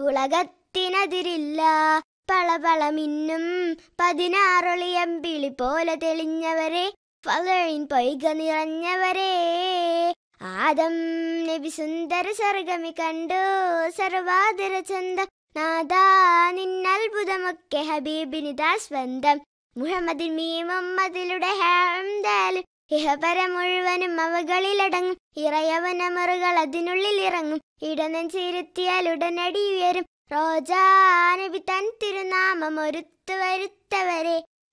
പുളകത്തിനതിരില്ല പളപളമിന്നും പതിനാറൊളിയമ്പിളി പോലെ തെളിഞ്ഞവരെ ഫലയിൻ പൊയ്ക നിറഞ്ഞവരെ ആദം നബി സുന്ദര സർഗമി കണ്ടു സർവാദര ചന്ദം നാദാ നിന്നത്ഭുതമൊക്കെ ഹബീബിനിതാ സ്വന്തം മുഹമ്മദിൻ മീമുമ്മദിലുടെ ഹാംദാലും ഇഹപര മുഴുവനും അവകളിലടങ്ങും ഇറയവനമറുകൾ അതിനുള്ളിൽ ഇറങ്ങും ഇടനെഞ്ചിരുത്തിയാൽ ഉടനടി ഉയരും റോജാ നബി തൻ തിരുനാമം ഒരുത്തു വരുത്തവരെ